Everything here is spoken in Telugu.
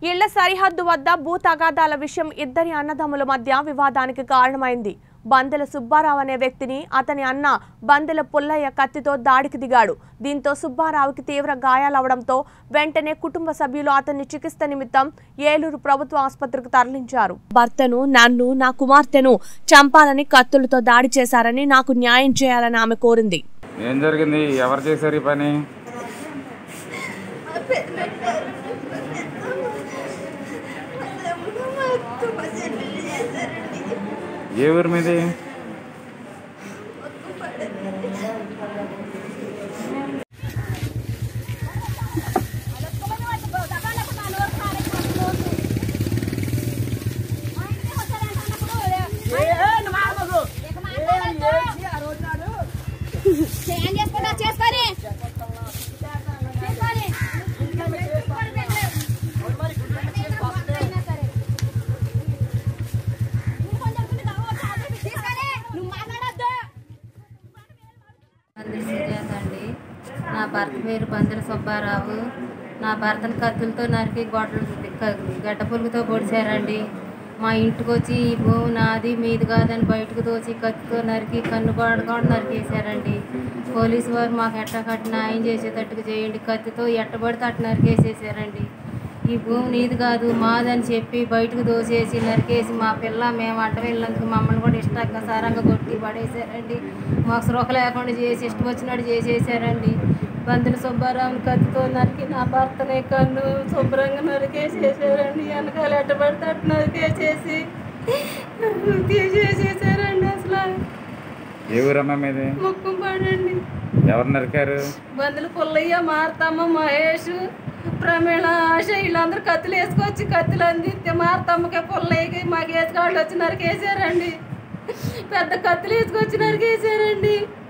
ఇళ్ల సరిహద్దు వద్ద భూ తగాదాల విషయం ఇద్దరి అన్నదమ్ముల మధ్య వివాదానికి కారణమైంది బందెల సుబ్బారావు అనే వ్యక్తిని అతని అన్న బందెల పుల్లయ్య కత్తితో దాడికి దిగాడు దీంతో సుబ్బారావుకి తీవ్ర గాయాలవడంతో వెంటనే కుటుంబ సభ్యులు అతన్ని చికిత్స నిమిత్తం ఏలూరు ప్రభుత్వ ఆసుపత్రికి తరలించారు భర్తను నన్ను నా కుమార్తెను చంపాలని కత్తులతో దాడి చేశారని నాకు న్యాయం చేయాలని ఆమె కోరింది ఏం జరిగింది ఎవరు చేశారు ఈ పని ఏ ఊరు మీది ఏం చేసుకుంటా చేసుకొని చేసుకొని. తీసుకొని. నువ్వు మాట్లాడొద్దు పందిరి సుజాత అండి నా భర్త పేరు పందిరి సుబ్బారావు నా భర్తను కత్తులతో నరికి గొడ్డలు గడ్డ పురుగుతో పొడిచారండి మా ఇంటికి వచ్చి ఈ భూమి నాది మీది కాదని బయటకు దోచి కత్తితో నరికి కన్ను గోడ కూడా నరికేశారండి పోలీసు వారు మాకు ఎట్టకట్టి న్యాయం చేసేటట్టుగా చేయండి కత్తితో ఎట్టబడితే అట్ట నరికేసేసారండి ఈ భూమి నీది కాదు మాదని చెప్పి బయటకు దోసేసి నరికేసి మా పిల్ల మేము అడ్డం వెళ్ళినందుకు మమ్మల్ని కూడా ఇష్టంగా సారంగా కొట్టి పడేశారండి మాకు సురక లేకుండా చేసి ఇష్టం వచ్చినట్టు చేసేసారండి బంతుల సుబ్బారావుని కత్తితో నరికి నా భర్తనే కన్ను శుభ్రంగా నరికేసేసారండి వెనకాల ఎట్టబడితే అట్టు నరికేసేసి తీసేసేసారండి అసలు ఏ ఊరమ్మా మీది ముక్కం పడండి ఎవరు నరికారు బందులు పుల్లయ్య మారతమ్మ మహేష్ ప్రమీళ ఆశ వీళ్ళందరూ కత్తులు వేసుకొచ్చి కత్తులు అందిస్తే మారతమ్మకి పుల్లయ్యకి మాకు వేసుకాళ్ళు వచ్చి నరికేసారండి పెద్ద కత్తులు వేసుకొచ్చి నరికేసారండి